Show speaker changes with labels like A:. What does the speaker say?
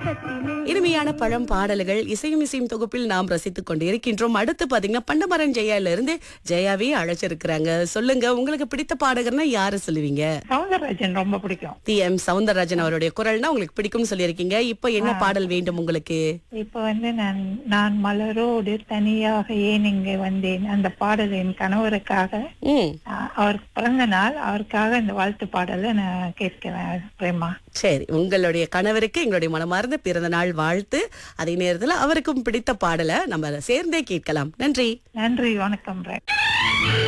A: இனிமையான பழம் பாடல்கள் இசையும் இசையும் தொகுப்பில் நாம் ரசித்துக் கொண்டு இருக்கின்றோம் அடுத்து பாத்தீங்கன்னா பண்டமரன் ஜெயால இருந்து ஜெயாவே அழைச்சிருக்கிறாங்க சொல்லுங்க உங்களுக்கு பிடித்த பாடகர்னா யாரு சொல்லுவீங்க
B: சவுந்தரராஜன் ரொம்ப பிடிக்கும்
A: டி எம் சவுந்தரராஜன் அவருடைய குரல்னா உங்களுக்கு பிடிக்கும்னு சொல்லியிருக்கீங்க இப்போ என்ன பாடல் வேண்டும் உங்களுக்கு
B: இப்ப வந்து நான் நான் மலரோடு தனியாக ஏன் இங்கே வந்தேன் அந்த பாடல் என் கணவருக்காக
A: ம்
B: அஹ், அவர் பிறந்த நாள் அவருக்காக இந்த வாழ்த்து பாடலை நான் கேட்கிறேன் பிரேமா
A: சரி உங்களுடைய கணவருக்கு எங்களுடைய மனமார்ந்த பிறந்த நாள் வாழ்த்து அதே நேரத்துல அவருக்கும் பிடித்த பாடலை நம்ம சேர்ந்தே கேட்கலாம் நன்றி
B: நன்றி வணக்கம் பிரேம்